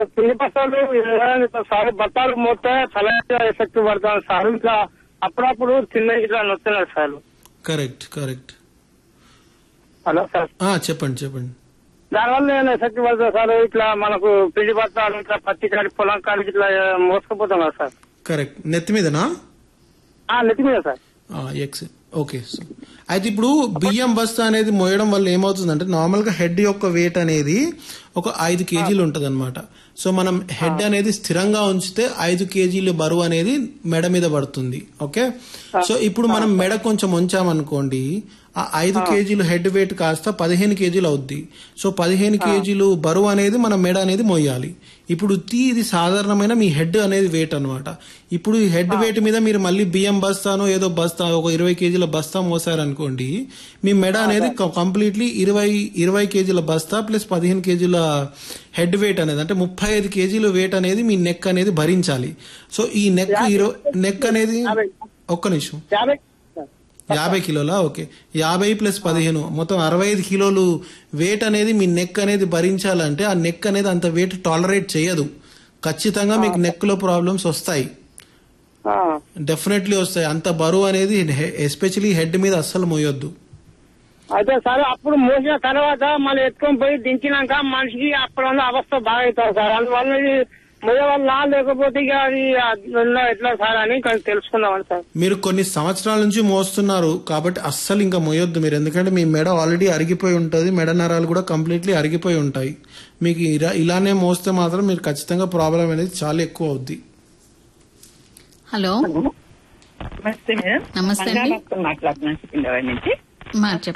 పిండి బస్తాలు ఏదైనా సార్ బత్తాలు మోస్తే చల్లగా ఎఫెక్ట్ పడుతుంది సార్ ఇట్లా అప్పుడప్పుడు చిన్న ఇట్లా నొస్తున్నాయి sir correct correct hello sir ఆ, చెప్పండి చెప్పండి దానివల్ల ఏమైనా ఎఫెక్ట్ పడుతుంది సార్ ఇట్లా మనకు పిండి బత్తాలు ఇట్లా పత్తి కాడి పొలం కాడికి ఇట్లా మోసుకుపోతాం కదా సార్ కరెక్ట్ నెత్తి మీదనా ఆ, నెత్తి మీద సార్ ఎక్స్ ఓకే సో అయితే ఇప్పుడు బియ్యం బస్తా అనేది మోయడం వల్ల ఏమవుతుందంటే నార్మల్ గా హెడ్ యొక్క వెయిట్ అనేది ఒక ఐదు కేజీలు ఉంటది సో మనం హెడ్ అనేది స్థిరంగా ఉంచితే ఐదు కేజీలు బరువు అనేది మెడ మీద పడుతుంది ఓకే సో ఇప్పుడు మనం మెడ కొంచెం ఉంచామనుకోండి ఆ ఐదు కేజీలు హెడ్ వెయిట్ కాస్త పదిహేను కేజీలు అవుద్ది సో పదిహేను కేజీలు బరువు అనేది మన మెడ అనేది మోయాలి ఇప్పుడు తీ ఇది సాధారణమైన మీ హెడ్ అనేది వెయిట్ అన్నమాట ఇప్పుడు ఈ హెడ్ వెయిట్ మీద మీరు మళ్ళీ బియ్యం బస్తానో ఏదో బస్తా ఒక ఇరవై కేజీల బస్తా మోసారనుకోండి మీ మెడ అనేది కంప్లీట్లీ ఇరవై ఇరవై కేజీల బస్తా ప్లస్ పదిహేను కేజీల హెడ్ వెయిట్ అనేది అంటే ముప్పై ఐదు కేజీల వెయిట్ అనేది మీ నెక్ అనేది భరించాలి సో ఈ నెక్ ఇరవై నెక్ అనేది ఒక్క నిమిషం యాభై సార్ యాభై కిలోలా ఓకే యాభై ప్లస్ పదిహేను మొత్తం అరవై ఐదు కిలోలు వెయిట్ అనేది మీ నెక్ అనేది భరించాలంటే ఆ నెక్ అనేది అంత వెయిట్ టాలరేట్ చేయదు ఖచ్చితంగా మీకు నెక్ లో ప్రాబ్లమ్స్ వస్తాయి ఆ, డెఫినెట్లీ వస్తాయి అంత బరువు అనేది ఎస్పెషలీ హెడ్ మీద అస్సలు మోయొద్దు అయితే సార్ అప్పుడు మోసిన తర్వాత మళ్ళీ ఎత్తుకొని పోయి దించినాక మనిషికి అప్పుడు ఉన్న అవస్థ బాగా అవుతుంది సార్ అందువల్ల ఇది మొయ్య వల్ల లేకపోతే ఇక అది అట్లా ఎట్లా సార్ అని కొంచెం తెలుసుకుందామని సార్ మీరు కొన్ని సంవత్సరాల నుంచి మోస్తున్నారు కాబట్టి అస్సలు ఇంకా మోయొద్దు మీరు ఎందుకంటే మీ మెడ ఆల్రెడీ అరిగిపోయి ఉంటుంది మెడ నరాలు కూడా కంప్లీట్లీ అరిగిపోయి ఉంటాయి మీకు ఇలా- ఇలానే మోస్తే మాత్రం మీరు ఖచ్చితంగా ప్రాబ్లం అనేది చాలా ఎక్కువ అవుద్ది హలో నమస్తే మేడం నమస్తే అండి. మంగాళ మాట్లాడుతున్నాను సికింద్రాబాద్ నుంచి మా చెప్పండి